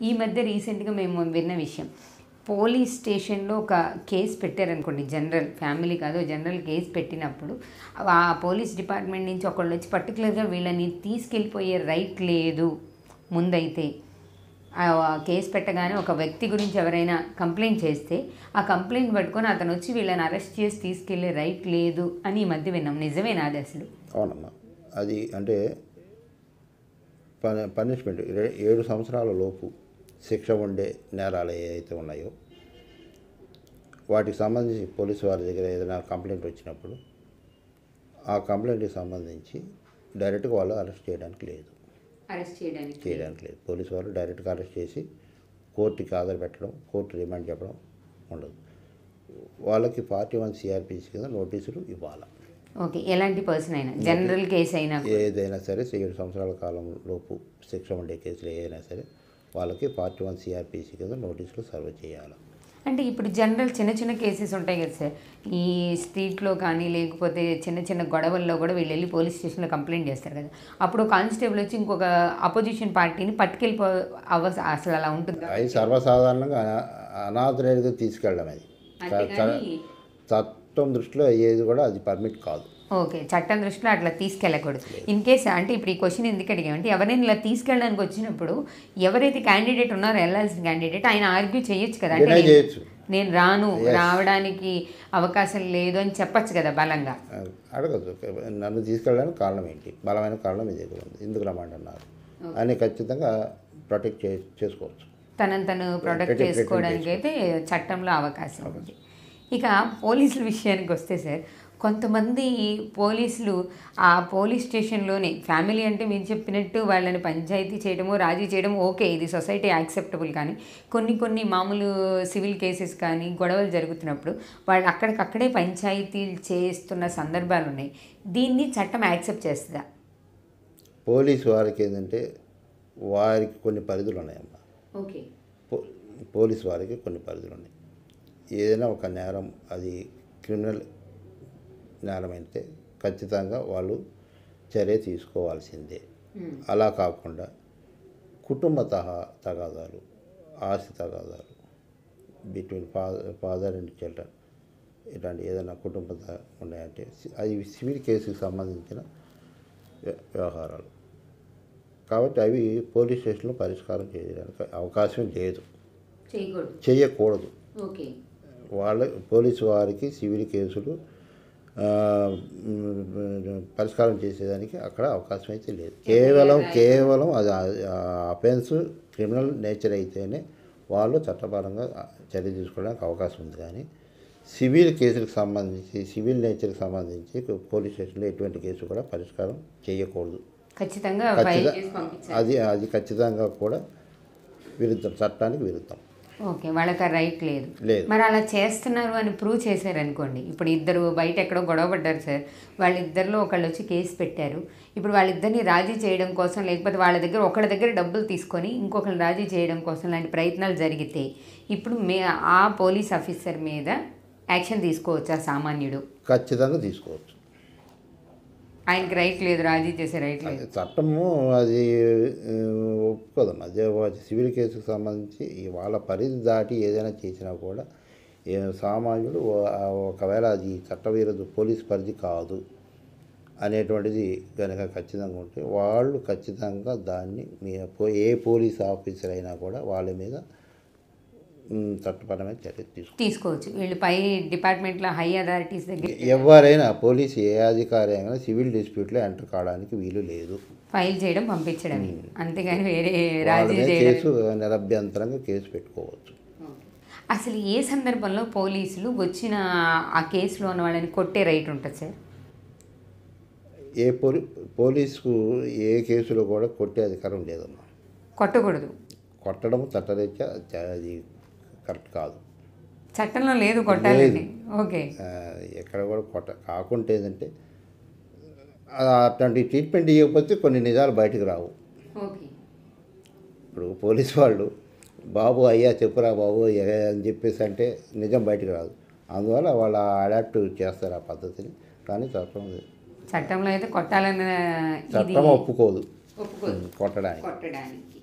ఈ మధ్య రీసెంట్గా మేము విన్న విషయం పోలీస్ స్టేషన్లో ఒక కేసు పెట్టారనుకోండి జనరల్ ఫ్యామిలీ కాదు జనరల్ కేసు పెట్టినప్పుడు ఆ పోలీస్ డిపార్ట్మెంట్ నుంచి ఒకళ్ళు వచ్చి పర్టికులర్గా వీళ్ళని తీసుకెళ్ళిపోయే రైట్ లేదు ముందైతే ఆ కేసు పెట్టగానే ఒక వ్యక్తి గురించి ఎవరైనా కంప్లైంట్ చేస్తే ఆ కంప్లైంట్ పట్టుకొని అతను వచ్చి వీళ్ళని అరెస్ట్ చేసి తీసుకెళ్లే రైట్ లేదు అని ఈ మధ్య విన్నాం నిజమేనా అది అసలు అవునమ్మా అది అంటే పని పనిష్మెంట్ ఏ- ఏడు సంవత్సరాల లోపు శిక్ష ఉండే నేరాలు ఏవైతే ఉన్నాయో వాటికి సంబంధించి పోలీసు వారి దగ్గర ఏదైనా కంప్లైంట్ వచ్చినప్పుడు ఆ కంప్లైంట్కి సంబంధించి డైరెక్ట్గా వాళ్ళు అరెస్ట్ చేయడానికి లేదు అరెస్ట్ చేయడానికి చేయడానికి లేదు పోలీసు వాళ్ళు డైరెక్ట్గా అరెస్ట్ చేసి కోర్టుకి హాజరు పెట్టడం కోర్టు రిమాండ్ చెప్పడం ఉండదు వాళ్ళకి పార్టీ వన్ సిఆర్పిసి కింద నోటీసులు ఇవ్వాలి ఓకే ఎలాంటి పర్సన్ అయినా జనరల్ కేసు అయినా ఏదైనా సరే ఏడు సంవత్సరాల కాలం లోపు శిక్ష ఉండే కేసులు ఏదైనా సరే వాళ్ళకి పార్టీ వన్ సిఆర్పిసి కింద నోటీసులు సర్వ్ చేయాలి అంటే ఇప్పుడు జనరల్ చిన్న చిన్న కేసెస్ ఉంటాయి కదా సార్ ఈ స్ట్రీట్లో కానీ లేకపోతే చిన్న చిన్న గొడవల్లో కూడా వీళ్ళు వెళ్ళి పోలీస్ స్టేషన్లో కంప్లైంట్ చేస్తారు కదా అప్పుడు కానిస్టేబుల్ వచ్చి ఇంకొక అపోజిషన్ పార్టీని పట్టుకెళ్ళిపో అవ అసలు అలా ఉంటుంది అది సర్వసాధారణంగా అనా- అనాథరైజ్గా తీసుకెళ్ళడం అది చ- చ- అంతేగాని చట్టం దృష్టిలో అయ్యేది కూడా అది పర్మిట్ కాదు ఓకే చట్టం దృష్టిలో అట్లా తీసుకెళ్ళకూడదు ఇన్ కేస్ అంటే ఇప్పుడు ఈ క్వశ్చన్ ఎందుకు అడిగామంటే ఎవరైనా ఇలా తీసుకెళ్ళడానికి వచ్చినప్పుడు ఎవరైతే క్యాండిడేట్ ఉన్నారో వెళ్ళాల్సిన క్యాండిడేట్ ఆయన ఆర్గ్యూ చేయొచ్చు కదా అంటే డినై నేను- చేయొచ్చు నేను రాను రావడానికి అవకాశం లేదు అని చెప్పచ్చు కదా బలంగా అడగదు నన్ను తీసుకెళ్ళడానికి కారణం ఏంటి బలమైన కారణం మీ దగ్గర ఉంది ఎందుకు రమ్మంటున్నారు అని ఖచ్చితంగా ప్రొటెక్ట్ చే చేసుకోవచ్చు తనను తను ప్రొటెక్ట్ Protect- చేసుకోవడానికి అయితే చట్టంలో అవకాశం ఉంది ఇక పోలీసుల విషయానికి వస్తే సార్ కొంతమంది పోలీసులు ఆ పోలీస్ స్టేషన్లోనే ఫ్యామిలీ అంటే మీరు చెప్పినట్టు వాళ్ళని పంచాయతీ చేయడము రాజీ చేయడం ఓకే ఇది సొసైటీ యాక్సెప్టబుల్ కానీ కొన్ని కొన్ని మామూలు సివిల్ కేసెస్ కానీ గొడవలు జరుగుతున్నప్పుడు వాళ్ళు అక్కడికక్కడే పంచాయతీలు చేస్తున్న సందర్భాలు ఉన్నాయి దీన్ని చట్టం యాక్సెప్ట్ చేస్తుందా పోలీసు వారికి ఏంటంటే వారికి కొన్ని పరిధులు ఉన్నాయమ్మా ఓకే పో- పోలీసు వారికి కొన్ని పరిధులు ఉన్నాయి ఏదైనా ఒక నేరం అది క్రిమినల్ నేరం అయితే ఖచ్చితంగా వాళ్ళు చర్య తీసుకోవాల్సిందే అలా కాకుండా కుటుంబ తహా తగాదాలు ఆస్తి తగాదాలు between father father and children ఇలాంటి ఏదైనా కుటుంబ త- ఉన్నాయంటే సి- అది సివిల్ కేసుకి సంబంధించిన వ్య- వ్యవహారాలు కాబట్టి అవి పోలీస్ స్టేషన్లో పరిష్కారం చేయడానికి అవకాశం లేదు చేయకూడదు చేయకూడదు ఓకే వాళ్ళ పోలీసు వారికి సివిల్ కేసులు ఆ, మ్, పరిష్కారం చేసేదానికి అక్కడ అవకాశం అయితే లేదు కేవలం కేవలం అది అఫెన్స్ క్రిమినల్ నేచర్ అయితేనే వాళ్ళు చట్టపరంగా చర్య తీసుకోవడానికి అవకాశం ఉంది కానీ సివిల్ కేసులకు సంబంధించి సివిల్ నేచర్కి సంబంధించి పోలీస్ స్టేషన్లో ఎటువంటి కేసు కూడా పరిష్కారం చేయకూడదు ఖచ్చితంగా ఫైల్ ఖచ్చితంగా చేసి పంపించాలి అది అది ఖచ్చితంగా కూడా విరుద్ధం చట్టానికి విరుద్ధం ఓకే వాళ్ళకి ఆ రైట్ లేదు లేదు. మరి అలా చేస్తున్నారు అని ప్రూవ్ చేశారనుకోండి ఇప్పుడు ఇద్దరు బయట ఎక్కడో గొడవ పడ్డారు సార్ వాళ్ళిద్దరిలో ఒకళ్ళు వచ్చి కేసు పెట్టారు ఇప్పుడు వాళ్ళిద్దరిని రాజీ చేయడం కోసం లేకపోతే వాళ్ళ దగ్గర ఒకళ్ళ దగ్గర డబ్బులు తీసుకొని ఇంకొకరిని రాజీ చేయడం కోసం లాంటి ప్రయత్నాలు జరిగితే ఇప్పుడు మే ఆ పోలీస్ ఆఫీసర్ మీద యాక్షన్ తీసుకోవచ్చా సామాన్యుడు ఖచ్చితంగా తీసుకోవచ్చు ఆయనకి రైట్ లేదు రాజీ చేసే రైట్ లేదు చట్టము అది ఆ, ఒప్పుకోదమ్మా అదే వా- సివిల్ కేసుకు సంబంధించి ఈ వాళ్ళ పరిధి దాటి ఏదైనా చేసినా కూడా ఏ సామాన్యుడు ఓ- ఆ ఒకవేళ అది చట్టవిరుద్ధ పోలీస్ పరిధి కాదు అనేటువంటిది కనుక ఖచ్చితంగా ఉంటే వాళ్ళు ఖచ్చితంగా దాన్ని మీ పో- ఏ పోలీస్ ఆఫీసర్ అయినా కూడా వాళ్ళ మీద మ్, చట్టపరమైన చర్య తీసుకుంటారు తీసుకోవచ్చు వీళ్ళు పై డిపార్ట్మెంట్లో హై అథారిటీస్ దగ్గర ఎవరైనా పోలీసు ఏ అధికారి అయినా సివిల్ డిస్ప్యూట్లో ఎంటర్ కావడానికి వీలు లేదు ఫైల్ చేయడం పంపించడమే అంతేగాని వేరే వాళ్ళ రాజీ మీద చేయడం కేసు నిరభ్యంతరంగా కేసు పెట్టుకోవచ్చు అసలు ఏ సందర్భంలో పోలీసులు వచ్చిన ఆ కేసులో ఉన్న వాళ్ళని కొట్టే రైట్ ఉంటుంది సార్ ఏ పోలీ పోలీసుకు ఏ కేసులో కూడా కొట్టే అధికారం లేదమ్మా కొట్టకూడదు కొట్టడం చట్టరీత్యా చ- అది కరెక్ట్ కాదు చట్టంలో లేదు కొట్టాలని ఓకే ఆ, ఎక్కడ కూడా కొట్ట కాకుంటే ఏంటంటే ఆ, అట్లాంటి ట్రీట్మెంట్ ఇవ్వకపోతే కొన్ని నిజాలు బయటకు రావు ఓకే ఇప్పుడు పోలీసు వాళ్ళు బాబు అయ్యా చెప్పురా బాబు ఏ అని చెప్పేసి అంటే నిజం బయటకు రాదు అందువల్ల వాళ్ళు అడాప్ట్ చేస్తారు ఆ పద్ధతిని కానీ చట్టం చట్టంలో అయితే కొట్టాలన్న ఇది చట్టం ఒప్పుకోదు ఒప్పుకోదు కొట్టడానికి కొట్టడానికి